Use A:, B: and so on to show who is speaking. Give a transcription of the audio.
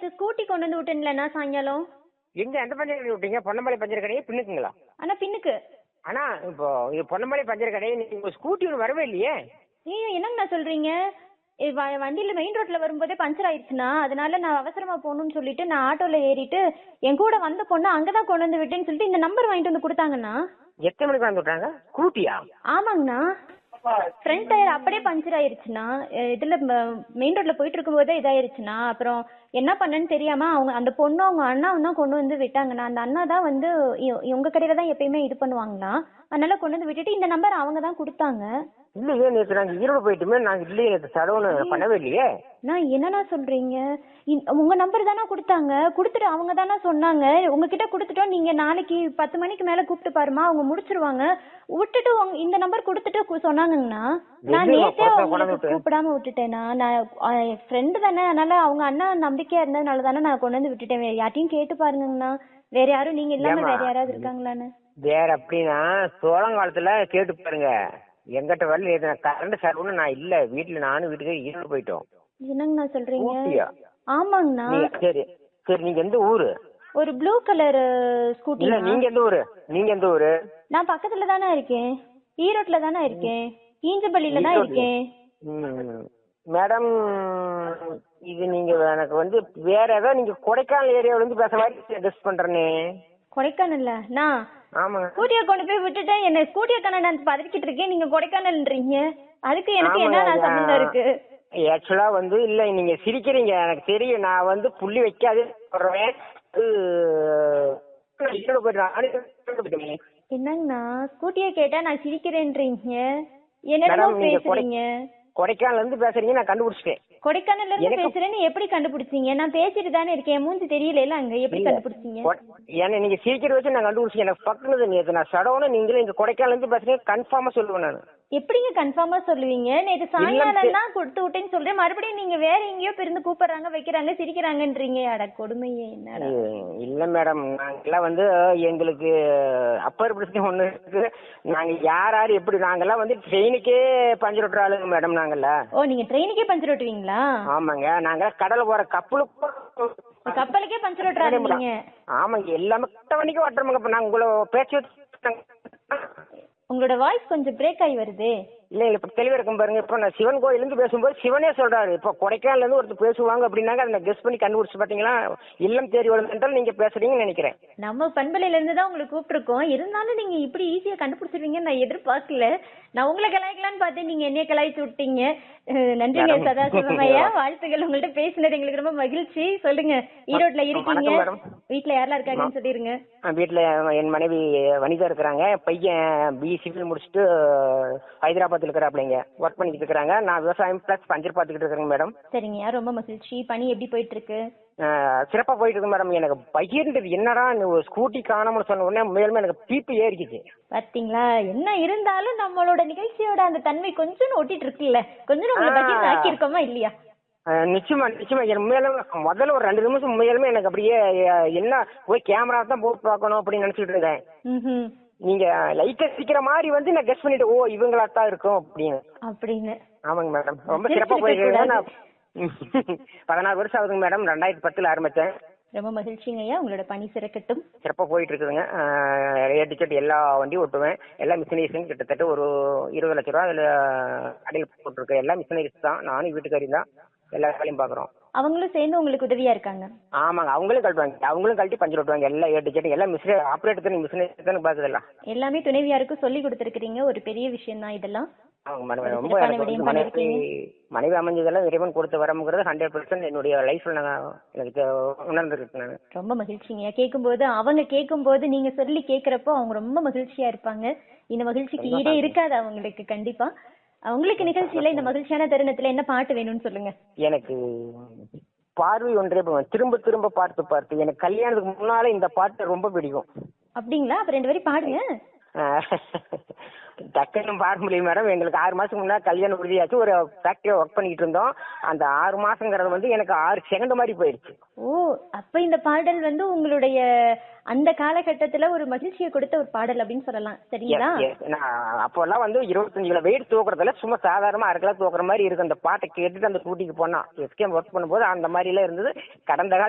A: Scooty கொண்டு வந்து விட்டேன்லண்ணா சாயங்காலம்
B: எங்க எந்த பஞ்சர் கடை விட்டீங்க பொன்னமலை பஞ்சர் கடையே பின்னுக்குங்களா
A: அண்ணா பின்னுக்கு
B: அண்ணா இப்போ இது பொன்னமலை பஞ்சர் கடையே நீங்க ஸ்கூட்டி ஒன்று வரவே இல்லையே
A: ஏய் என்னங்கண்ணா சொல்றீங்க ஏய், வ- வண்டியில மெயின் ரோட்ல வரும்போதே பஞ்சர் ஆயிடுச்சுண்ணா அதனால நான் அவசரமா போகணும்னு சொல்லிட்டு நான் ஆட்டோல ஏறிட்டு என் கூட வந்த பொண்ணு அங்கதான் கொண்டு வந்து விட்டேன்னு சொல்லிட்டு இந்த நம்பர் வாங்கிட்டு வந்து கொடுத்தாங்கண்ணா
B: எத்தனை மணிக்கு வந்து விட்டாங்க ஸ்கூட்டியா
A: ஆமாங்கண்ணா ஃப்ரண்ட் டயர் அப்படியே பஞ்சர் ஆயிருச்சுண்ணா அஹ் இதுல மெயின் ரோட்ல போயிட்டு இருக்கும்போதே இதாயிருச்சுண்ணா அப்புறம் என்ன பண்ணேன்னு தெரியாம அவங்க அந்த பொண்ணு அவங்க அண்ணாவும் தான் கொண்டு வந்து விட்டாங்கண்ணா அந்த அண்ணா தான் வந்து இ- உங்க கடையில தான் எப்பயுமே இது பண்ணுவாங்கண்ணா அதனால கொண்டு வந்து விட்டுட்டு இந்த நம்பர் அவங்க தான் கொடுத்தாங்க
B: இல்லையே நேற்று நாங்கள் ஈரோடு போயிட்டுமே நாங்கள் இல்லையே நேற்று சடவுன்னு பண்ணவே இல்லையே
A: நான் என்னண்ணா சொல்றீங்க இந்த- உங்க நம்பர் தானே கொடுத்தாங்க கொடுத்துட்டு அவங்க தானே சொன்னாங்க உங்ககிட்ட கொடுத்துட்டோம் நீங்க நாளைக்கு பத்து மணிக்கு மேல கூப்பிட்டு பாருமா அவங்க முடிச்சிருவாங்க விட்டுட்டு உங்க இந்த நம்பர் கொடுத்துட்டு கு- சொன்னாங்கங்கண்ணா நான்
B: எதுவும்
A: நேத்தே
B: கொடுத்தா கொண்டு
A: உங்களுக்கு
B: விட்டு.
A: கூப்பிடாம விட்டுட்டேனா நான் அஹ், என் ஃப்ரெண்டு தானே அதனால அவங்க அண்ணா நம்பிக்கையா இருந்ததுனால தானே நான் கொண்டு வந்து விட்டுட்டேன் வேற யார்ட்டையும் கேட்டு பாருங்கண்ணா வேற யாரும் நீங்க இல்லாம
B: ஏம்மா?
A: வேற யாராவது இருக்காங்களான்னு
B: வேற அப்படின்னா சோழங்காலத்துல கேட்டு பாருங்க எங்கிட்ட வரல நேற்று நான் கரண்ட் சடவுன்னு நான் இல்லை வீட்டில் நானும் வீட்டுக்கு ஈரோடு போயிட்டோம்
A: என்னங்கண்ணா சொல்றீங்க
B: ஸ்கூட்டியா
A: ஆமாங்கண்ணா
B: நீங்க சரி சரி நீங்க எந்த ஊரு
A: ஒரு ப்ளூ கலர்
B: இல்ல
A: ஸ்கூட்டி
B: நீங்க எந்த ஊரு நீங்க எந்த ஊரு
A: நான் பக்கத்துல தானே இருக்கேன் ஈரோட்ல தானே இருக்கேன் ஈஞ்சப்பள்ளியில தான்
B: ஈரோட்ல.
A: இருக்கேன்
B: ம். மேடம் இது நீங்க எனக்கு வந்து வேற ஏதோ நீங்க கொடைக்கானல் ஏரியாவுல இருந்து பேச மாதிரி கெஸ்ட் பண்றேனே
A: கொடைக்கானல்ல நான்
B: ஆமாங்க
A: ஸ்கூட்டியை கொண்டு போய் விட்டுட்டேன் என்ன ஸ்கூட்டியை கண்ண நான் பதக்கிட்டு இருக்கேன் நீங்க கொடைக்கானல்ன்றீங்க அதுக்கு எனக்கு என்ன
B: ஆமாங்க,
A: சம்பந்தம் இருக்கு
B: ஆக்சுவலா வந்து இல்ல நீங்க சிரிக்கிறீங்க எனக்கு தெரியும் நான் வந்து புள்ளி வைக்காதே சொல்றேன் அது ஈரோடு போயிட்டு நானே ஈரோடு போயிட்டேன்.
A: என்னங்கண்ணா ஸ்கூட்டியை கேட்டா நான் சிரிக்கிறேன்றீங்க என்னென்னமோ
B: மேடம், நீங்க கொடை-
A: பேசுறீங்க
B: கொடைக்கானல்ல இருந்து பேசுறீங்க நான் கண்டுபிடிச்சிட்டேன்
A: கொடைக்கானல்ல இருந்து
B: எனக்கு-
A: பேசுறேன்னு எப்படி கண்டுபிடிச்சீங்க நான் பேசிட்டு தானே இருக்கேன் என் மூஞ்சி தெரியல அங்க எப்படி
B: இல்ல.
A: கண்டுபிடிச்சீங்க
B: கொ- ஏன்னா நீங்க சிரிக்கிற வச்சு நான் கண்டுபிடிச்சேன் எனக்கு பக்குனது நேற்று நான் சடவுன்னு நீங்களும் இங்க கொடைக்கானல்ல இருந்து பேசுறீங்க கன்ஃபார்மா சொல்லுவேன் நான்
A: எப்படிங்க கன்ஃபார்மா சொல்லுவீங்க நேத்து சாயங்காலம் தான் கொடுத்து விட்டேன்னு சொல்றேன் மறுபடியும் நீங்க வேற எங்கேயோ பிறந்து கூப்பிடுறாங்க வைக்கிறாங்க சிரிக்கிறாங்கன்றீங்க அட கொடுமையே என்னடா
B: ம், இல்ல மேடம் நாங்கெல்லாம் வந்து எங்களுக்கு அப்பர் பிரச்சனை ஒண்ணு இருக்கு நாங்க யார் யார் எப்படி நாங்கெல்லாம் வந்து ட்ரெயினுக்கே பஞ்சர் விட்டுற ஆளுங்க மேடம் நாங்கெல்லாம்
A: ஓ நீங்க ட்ரெயினுக்கே பஞ்சர் ஓட்டுவீங்களா
B: ஆமாங்க நாங்க கடல போற கப்பலுக்கு
A: கப்பலுக்கே பஞ்சர் ஓட்டுறாரு நீங்க
B: ஆமாங்க எல்லாமே கட்ட வண்டிக்கு ஓட்டுறோமுங்க இப்ப நாங்க உங்களை பேச்சு
A: உங்களோட வாய்ஸ் கொஞ்சம் பிரேக் ஆகி வருது
B: இல்ல இப்ப தெளிவா இருக்கும் பாருங்க இப்ப நான் சிவன் கோயில இருந்து பேசும்போது சிவனே சொல்றாரு இப்ப கொடைக்கானல்ல இருந்து ஒருத்தர் பேசுவாங்க அப்படின்னாங்க அதை கெஸ் பண்ணி கண்டுபிடிச்சு பாத்தீங்களா இல்லம் தேடி வரும் என்றால் நீங்க பேசுறீங்கன்னு நினைக்கிறேன்
A: நம்ம பண்பலையில இருந்து தான் உங்களுக்கு கூப்பிட்டுருக்கோம் இருந்தாலும் நீங்க இப்படி ஈஸியா கண்டுபிடிச்சிருவீங்கன்னு நான் எதிர்பார்க்கல நான் உங்களை கலாய்க்கலாம்னு பார்த்தேன் நீங்க என்னைய கலாய்ச்சி விட்டீங்க அஹ் நன்றிங்க
B: மேடம்.
A: சதாசிவம் ஐயா வாழ்த்துக்கள் உங்கள்ட்ட பேசினது எங்களுக்கு ரொம்ப மகிழ்ச்சி சொல்லுங்க ஈரோட்ல இருக்கீங்க
B: வணக்கம் மேடம்.
A: வீட்ல யாரெல்லாம் இருக்காங்கன்னு சொல்லிருங்க
B: அஹ் வீட்ல என் மனைவி வனிதா இருக்கிறாங்க பையன் பிஇ சிவில் முடிச்சுட்டு ஹைதராபாத்ல இருக்கிறாப்லைங்க ஒர்க் பண்ணிட்டு இருக்கிறாங்க நான் விவசாயம் பிளஸ் பஞ்சர் பார்த்துக்கிட்டு இருக்கிறேங்க மேடம்
A: சரிங்கய்யா ரொம்ப மகிழ்ச்சி பணி எப்படி போயிட்டு இருக்கு
B: அஹ் சிறப்பா போயிட்டு இருக்கு மேடம் எனக்கு பையன்றது என்னடா நீ ஒரு ஸ்கூட்டி காணாமனு சொன்ன உடனே மேலுமே எனக்கு பிபி ஏறிக்குது
A: பாத்தீங்களா என்ன இருந்தாலும் நம்மளோட நிகழ்ச்சியோட அந்த தன்மை கொஞ்சம் ஒட்டிட்டு இருக்குல்ல கொஞ்சம் உங்களை
B: ஆ.
A: பகிர்ந்து ஆக்கி இருக்கோமா இல்லையா
B: அஹ் நிச்சயமா நிச்சயமா என் உண்மையாலுமே முதல்ல ஒரு ரெண்டு நிமிஷம் உண்மையாலுமே எனக்கு அப்படியே அஹ், என்ன போய் கேமரா தான் போட்டு பார்க்கணும் அப்படின்னு நினைச்சிட்டு இருந்தேன்
A: ம்ஹும்.
B: நீங்க லைட்டா சிக்கிற மாதிரி வந்து நான் கெஸ் பண்ணிட்டு ஓ இவங்களா தான் இருக்கும் அப்படின்னு
A: அப்படின்னு
B: ஆமாங்க மேடம் ரொம்ப
A: சிரிச்சிருக்க
B: சிறப்பா போயிருக்கு
A: கூடாது.
B: நான் பதினாறு வருஷம் ஆகுதுங்க மேடம் ரெண்டாயிரத்தி பத்துல ஆரம்பிச்சேன்
A: ரொம்ப மகிழ்ச்சிங்க ஐயா உங்களோட பணி சிறக்கட்டும்
B: சிறப்பா போயிட்டு இருக்குதுங்க ஏ டிக்கெட் எல்லா வண்டியும் ஓட்டுவேன் எல்லா மிஷினரிஸும் கிட்டத்தட்ட ஒரு இருபது லட்ச ரூபா அதுல கடையில் போட்டிருக்கேன் எல்லா மிஷினரிஸ் தான் நானும் வீட்டுக்காரி தான் எல்லா வேலையும் பாக்குறோம்
A: அவங்களும் சேர்ந்து உங்களுக்கு உதவியா இருக்காங்க
B: ஆமாங்க அவங்களும் கழட்டுவாங்க அவங்களும் கழட்டி பஞ்சர் ஓட்டுவாங்க எல்லா ஏ டிக்கெட் எல்லா மிஷினரி ஆப்ரேட்டர் தானே மிஷினரி தானே பாக்குதெல்லாம்
A: எல்லாமே துணைவியாருக்கும் சொல்லி கொடுத்துருக்கீங்க ஒரு பெரிய விஷயம் தான் இதெல்லாம்
B: ஆமாங்க மேடம்
A: ஒரு
B: ரொம்ப
A: சிறப்பான
B: எனக்கு
A: விடயம்
B: வந்து மனைவி
A: பண்ணிருக்கீங்க.
B: மனைவி அமைஞ்சதெல்லாம் இறைவன் கொடுத்த வரமுங்கிறது ஹண்ட்ரட் பர்சன்ட் என்னுடைய லைஃப்ல நான் எனக்கு தெ- உணர்ந்திருக்கேன் நான்
A: ரொம்ப மகிழ்ச்சிங்க கேட்கும்போது அவங்க கேட்கும்போது நீங்க சொல்லி கேட்கறப்போ அவங்க ரொம்ப மகிழ்ச்சியா இருப்பாங்க இந்த மகிழ்ச்சிக்கு ஈடே இருக்காது அவங்களுக்கு கண்டிப்பா அவங்களுக்கு நிகழ்ச்சியில இந்த மகிழ்ச்சியான தருணத்துல என்ன பாட்டு வேணும்னு சொல்லுங்க
B: எனக்கு பார்வை ஒன்றே போதும். திரும்ப திரும்ப பார்த்து பார்த்து எனக்கு கல்யாணத்துக்கு முன்னால இந்த பாட்டு ரொம்ப பிடிக்கும்
A: அப்படிங்களா அப்ப ரெண்டு வரி பாடுங்க
B: ஆஹ் டக்குன்னு பார்க்க முடியும் மேடம் எங்களுக்கு ஆறு மாசத்துக்கு முன்னாடி கல்யாணம் உறுதியாச்சு ஒரு ஃபேக்டரியா ஒர்க் பண்ணிட்டு இருந்தோம் அந்த ஆறு மாசங்கிறது வந்து எனக்கு ஆறு செகண்ட் மாதிரி போயிடுச்சு
A: ஓ அப்ப இந்த பாடல் வந்து உங்களுடைய அந்த காலகட்டத்துல ஒரு மகிழ்ச்சியை கொடுத்த ஒரு பாடல் அப்படின்னு சொல்லலாம் சரிங்களா
B: Yes, yes. நான் அப்போல்லாம் வந்து இருபத்தஞ்சு கிலோ வெயிட் தூக்குறதுல சும்மா சாதாரணமா அரை கிலோ தூக்குற மாதிரி இருக்கு அந்த பாட்டை கேட்டுட்டு அந்த ஸ்கூட்டிக்கு போனா எஸ்கேம் ஒர்க் பண்ணும்போது அந்த மாதிரி எல்லாம் இருந்தது கடந்த கால